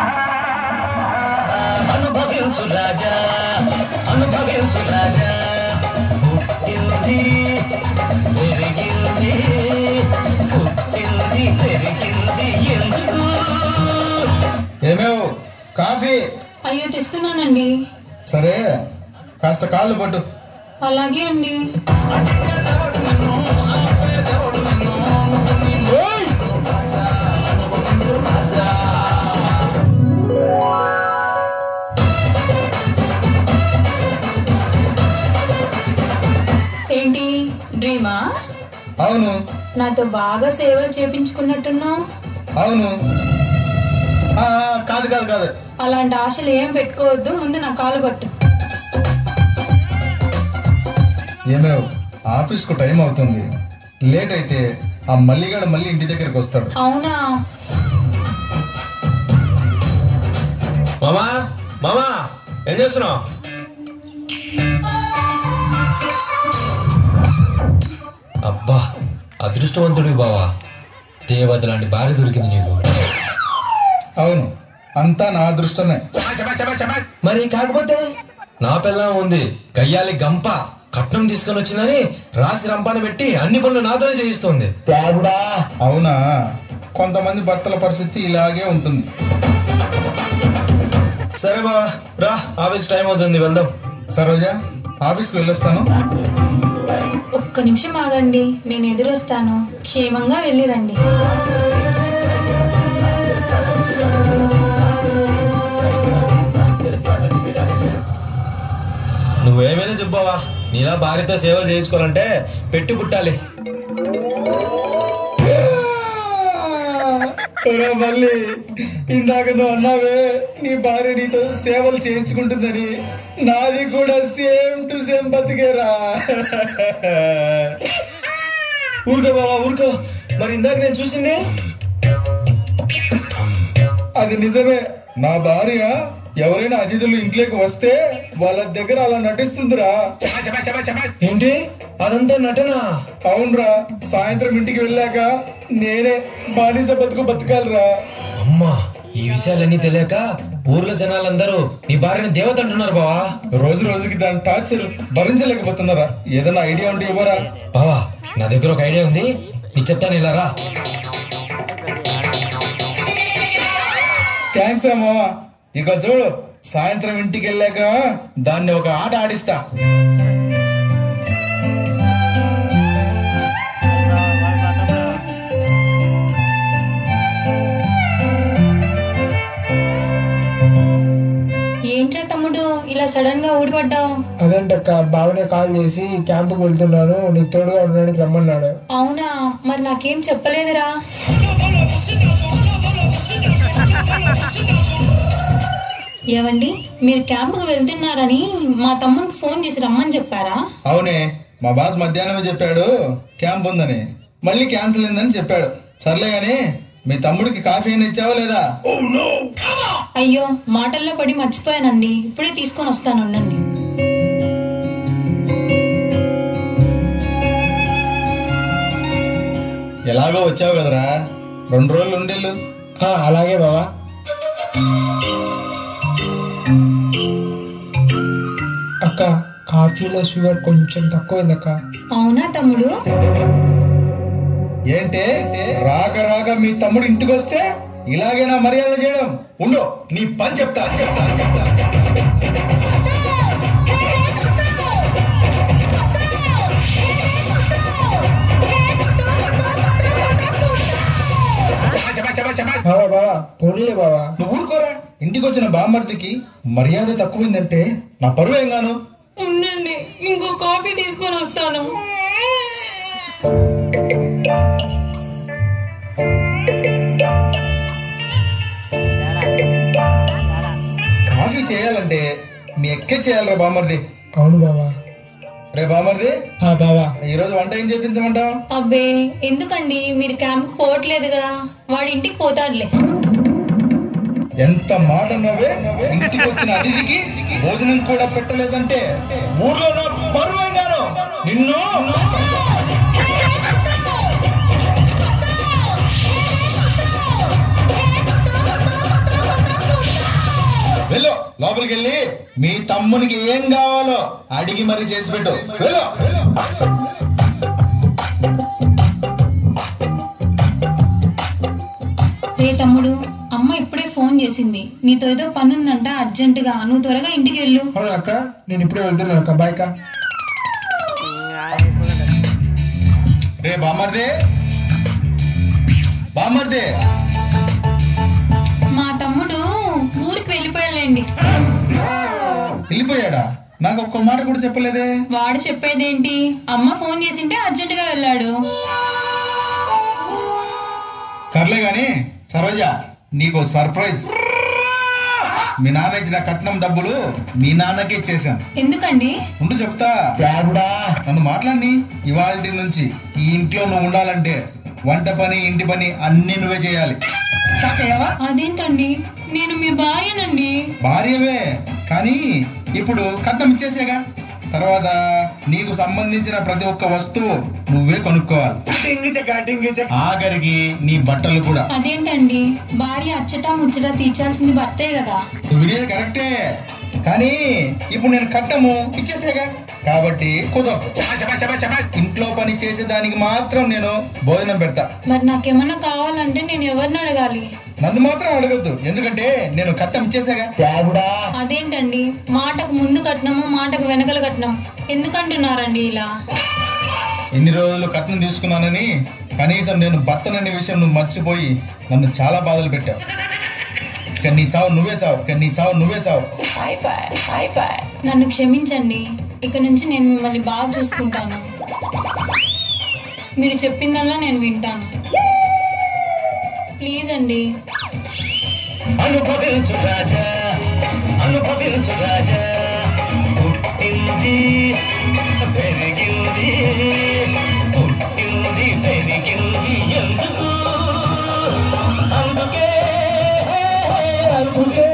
అనుభవించు రాజా అనుభవించు రాజా పుట్టింది పెరిగింది పుట్టింది పెరిగింది ఎందుకు ఏమేవ్ కాఫీ అయ్యో తెస్తున్నానండి సరే కాస్త కాళ్ళు పట్టు అలాగే అండి ఏంటి డ్రీమా అవును నాతో బాగా సేవలు చేపించుకున్నట్టున్నావు అవును ఆ, కాదు కాదు కాదు అలాంటి ఆశలు ఏం పెట్టుకోవద్దు ముందు నా కాలు పట్టు ఏమేవ్ ఆఫీస్కు టైం అవుతుంది లేట్ అయితే ఆ మల్లిగాడు మళ్ళీ ఇంటి దగ్గరికి వస్తాడు అవునా మామా మామా ఏం చేస్తున్నావు అబ్బా అదృష్టవంతుడివి బావా దేవత లాంటి భార్య దొరికింది నీకు అవును అంతా నా అదృష్టమే మరి కాకపోతే నా పిల్లం ఉంది గయ్యాలి గంప కట్నం తీసుకొని వచ్చిందని రాసి రంపాన పెట్టి అన్ని పనులు నాతోనే చేయిస్తోంది అవునా కొంతమంది భర్తల పరిస్థితి ఇలాగే ఉంటుంది సరే బావా రా ఆఫీస్ టైం అవుతుంది వెళ్దాం సరోజ ఆఫీస్కి వెళ్ళొస్తాను ఒక్క నిమిషం ఆగండి నేను ఎదురొస్తాను క్షేమంగా వెళ్ళిరండి నువ్వేమైనా చెప్పావా నీలా భార్యతో సేవలు చేయించుకోవాలంటే పెట్టి పుట్టాలి ఒరే మళ్ళీ ఇందాక నువ్వు అన్నావే నీ భార్య నీతో సేవలు చేయించుకుంటుందని నాది కూడా సేమ్ టు సేమ్ బతికేరా ఊరుకో బావా ఊరుకో మరి ఇందాక నేను చూసింది అది నిజమే నా భార్య ఎవరైనా అతిథులు ఇంట్లోకి వస్తే వాళ్ళ దగ్గర అలా నటిస్తుందిరా ఏంటి అదంతా నటన అవునరా సాయంత్రం ఇంటికి వెళ్ళాక నేనే బానిస బతుకు బతకాలిరా అమ్మా ఈ విషయాలన్నీ తెలియక ఊర్లో జనాలందరూ నీ భార్యని దేవత అంటున్నారు బావా రోజు రోజుకి దాని టార్చర్ భరించలేకపోతున్నారా ఏదైనా ఐడియా ఉంటే ఇవ్వరా బావా నా దగ్గర ఒక ఐడియా ఉంది నీకు చెప్తాను ఇలా రా థ్యాంక్స్ రా మామ ఇక చూడు సాయంత్రం ఇంటికి వెళ్ళాక దాన్ని ఒక ఆట ఆడిస్తా ఏంట్రా తమ్ముడు ఇలా సడన్ గా ఊడిపడ్డావు అదేంటక్క బావనే కాల్ చేసి క్యాంపుకి వెళ్తున్నాను నీకు తోడుగా ఉండడానికి రమ్మన్నాడు అవునా మరి నాకేం చెప్పలేదురా ఏవండి మీరు క్యాంపుకు వెళ్తున్నారని మా తమ్ముడికి ఫోన్ చేసి రమ్మని చెప్పారా అవునే మా బాస్ మధ్యాహ్నమే చెప్పాడు క్యాంప్ ఉందని మళ్ళీ క్యాన్సిల్ అయిందని చెప్పాడు సర్లే గాని మీ తమ్ముడికి కాఫీ అయినా ఇచ్చావా లేదా అయ్యో మాటల్లో పడి మర్చిపోయానండి ఇప్పుడే తీసుకొని వస్తాను ఉండండి ఎలాగో వచ్చావు కదరా రెండు రోజులు ఉండేళ్ళు ఆ, అలాగే బావా అక్క కాఫీలో షుగర్ కొంచెం తక్కువైందక్క అవునా తమ్ముడు ఏంటే రాక రాక మీ తమ్ముడు ఇంటికి వస్తే ఇలాగేనా మర్యాద చేయడం ఉండు నీ పని చెప్తా చెప్తా చెప్తా బావా బావా పోనీలే బావా నువ్వు ఊరుకోరా ఇంటికి వచ్చిన బామ్మర్దికి మర్యాద తక్కువైందంటే నా పరువు ఏం గాను ఉండండి ఇంకో కాఫీ తీసుకొని వస్తాను కాఫీ చేయాలంటే మీ ఎక్కే చేయాలరా బామ్మర్ది అవును బావా రే బామ్మర్ది ఆ బావా ఈ రోజు వంట ఏం చేపించమంటావు అబ్బే ఎందుకండి మీరు క్యాంప్కి పోవట్లేదుగా వాడి ఇంటికి పోతాడులే ఎంత మాట అన్నావే ఇంటికి వచ్చిన అతిథికి భోజనం కూడా పెట్టలేదంటే ఊర్లో నా పరువు ఏం గాను నిన్ను లోపలికి వెళ్ళి మీ తమ్మునికి ఏం కావాలో అడిగి మరీ చేసి పెట్టు వెళ్ళు, వెళ్ళు. రే తమ్ముడు అమ్మ ఇప్పుడే ఫోన్ చేసింది నీతో ఏదో పని ఉందంట అర్జెంటుగా నువ్వు త్వరగా ఇంటికి వెళ్ళు అవునా అక్క నేను ఇప్పుడే వెళ్తున్నాను అక్క బాయ్ అక్క రే బామర్దే బామర్దే మా తమ్ముడు ఊరికి వెళ్ళిపోయాలండి వెళ్ళిపోయాడా నాకు ఒక్క మాట కూడా చెప్పలేదే వాడు చెప్పేదేంటి అమ్మ ఫోన్ చేసింటే అర్జెంటుగా వెళ్ళాడు సర్లే గాని సరోజ నీకు సర్ప్రైజ్ మీ నాన్న ఇచ్చిన కట్నం డబ్బులు మీ నాన్నకి ఇచ్చేసాను ఎందుకండి ఉండు చెప్తా రాగుడా నన్ను మాట్లాడి ఇవాళ నుంచి ఈ ఇంట్లో నువ్వు ఉండాలంటే వంట పని ఇంటి పని అన్ని నువ్వే చేయాలి అదేంటండి నేను మీ భార్యనండి భార్యవే కానీ ఇప్పుడు కట్నం ఇచ్చేసాగా తర్వాత నీకు సంబంధించిన ప్రతి ఒక్క వస్తువు నువ్వే కొనుక్కోవాలి ఆఖరికి నీ బట్టలు కూడా అదేంటండి భార్య అచ్చట ముచ్చట తీర్చాల్సింది భర్తే కదా వీడియో కరెక్టే కానీ ఇప్పుడు నేను కట్టము ఇచ్చేసాగా కాబట్టి కుదరదు ఇంట్లో పని చేసే దానికి మాత్రం నేను భోజనం పెడతా మరి నాకేమన్నా కావాలంటే నేను ఎవరిని అడగాలి నన్ను మాత్రం అడగద్దు ఎందుకంటే నేను కట్టం ఇచ్చేసాగా రాగుడా అదేంటండి మాటకు ముందు కట్నము మాటకు వెనకల కట్నం ఎందుకంటున్నారండి ఇలా ఎన్ని రోజులు కట్నం తీసుకున్నానని కనీసం నేను భర్తననే విషయం నువ్వు మర్చిపోయి నన్ను చాలా బాధలు పెట్టావు ఇక నీ చావు నువ్వే చావు ఇక నీ చావు నువ్వే చావు నన్ను క్షమించండి ఇక నుంచి నేను మిమ్మల్ని బాగా చూసుకుంటాను మీరు చెప్పిందల్లా నేను వింటాను ప్లీజ్ అండి అనుభవించు రాజా అనుభవించు రాజా పుట్టింది పెరిగింది పుట్టింది పెరిగింది ఎందుకు అందుకే అందుకే